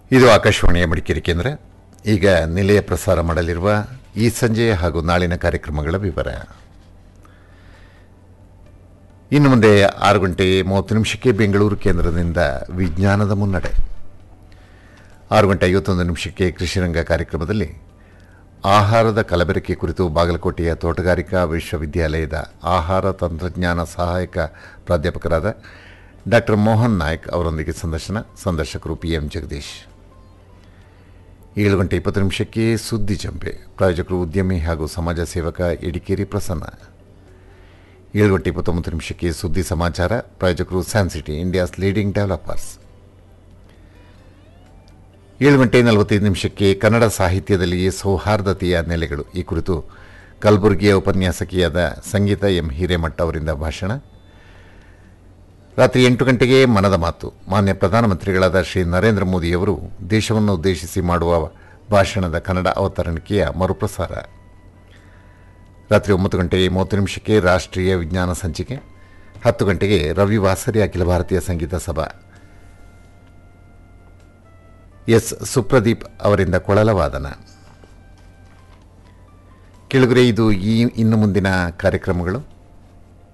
ಇದು ಆಕಾಶವಾಣಿಯ ಮಡಿಕೇರಿ ಕೇಂದ್ರ ಈಗ ನಿಲಯ ಪ್ರಸಾರ ಮಾಡಲಿರುವ ಈ ಸಂಜೆ ಹಾಗೂ ನಾಳಿನ ಕಾರ್ಯಕ್ರಮಗಳ ವಿವರ ಇನ್ನು ಮುಂದೆ ಆರು ಗಂಟೆ ಮೂವತ್ತು ನಿಮಿಷಕ್ಕೆ ಬೆಂಗಳೂರು ಕೇಂದ್ರದಿಂದ ವಿಜ್ಞಾನದ ಮುನ್ನಡೆ ಆರು ಗಂಟೆ ಐವತ್ತೊಂದು ನಿಮಿಷಕ್ಕೆ ಕೃಷಿರಂಗ ಕಾರ್ಯಕ್ರಮದಲ್ಲಿ ಆಹಾರದ ಕಲಬೆರಕೆ ಕುರಿತು ಬಾಗಲಕೋಟೆಯ ತೋಟಗಾರಿಕಾ ವಿಶ್ವವಿದ್ಯಾಲಯದ ಆಹಾರ ತಂತ್ರಜ್ಞಾನ ಸಹಾಯಕ ಪ್ರಾಧ್ಯಾಪಕರಾದ ಡಾಕ್ಟರ್ ಮೋಹನ್ ನಾಯ್ಕ್ ಅವರೊಂದಿಗೆ ಸಂದರ್ಶನ ಸಂದರ್ಶಕರು ಪಿ ಎಂ ಜಗದೀಶ್ ಏಳು ಗಂಟೆ ಇಪ್ಪತ್ತು ನಿಮಿಷಕ್ಕೆ ಸುದ್ದಿ ಚಂಪೆ ಪ್ರಾಯೋಜಕರು ಉದ್ಯಮಿ ಹಾಗೂ ಸಮಾಜ ಸೇವಕ ಎಡಿಕೇರಿ ಪ್ರಸನ್ನ ಏಳು ಗಂಟೆ ಇಪ್ಪತ್ತೊಂಬತ್ತು ನಿಮಿಷಕ್ಕೆ ಸುದ್ದಿ ಸಮಾಚಾರ ಪ್ರಾಯೋಜಕರು ಸ್ಯಾನ್ಸಿಟಿ ಇಂಡಿಯಾಸ್ ಲೀಡಿಂಗ್ ಡೆವಲಪರ್ಸ್ ಏಳು ಗಂಟೆ ನಲವತ್ತೈದು ನಿಮಿಷಕ್ಕೆ ಕನ್ನಡ ಸಾಹಿತ್ಯದಲ್ಲಿಯೇ ಸೌಹಾರ್ದತೆಯ ನೆಲೆಗಳು ಈ ಕುರಿತು ಕಲಬುರಗಿಯ ಉಪನ್ಯಾಸಕಿಯಾದ ಸಂಗೀತ ಎಂ ಹಿರೇಮಠ ಅವರಿಂದ ಭಾಷಣ ರಾತ್ರಿ ಎಂಟು ಗಂಟೆಗೆ ಮನದ ಮಾತು ಮಾನ್ಯ ಪ್ರಧಾನಮಂತ್ರಿಗಳಾದ ಶ್ರೀ ನರೇಂದ್ರ ಮೋದಿಯವರು ದೇಶವನ್ನು ಉದ್ದೇಶಿಸಿ ಮಾಡುವ ಭಾಷಣದ ಕನ್ನಡ ಅವತರಣಿಕೆಯ ಮರುಪ್ರಸಾರ ರಾತ್ರಿ ಒಂಬತ್ತು ಗಂಟೆ ಮೂವತ್ತು ನಿಮಿಷಕ್ಕೆ ರಾಷ್ಟ್ರೀಯ ವಿಜ್ಞಾನ ಸಂಚಿಕೆ ಹತ್ತು ಗಂಟೆಗೆ ರವಿ ವಾಸರಿ ಅಖಿಲ ಭಾರತೀಯ ಸಂಗೀತ ಸಭಾ ಎಸ್ ಸುಪ್ರದೀಪ್ ಅವರಿಂದ ಕೊಳಲ ವಾದನ ಕೆಳಗರೆ ಇದು ಈ ಇನ್ನು ಮುಂದಿನ ಕಾರ್ಯಕ್ರಮಗಳು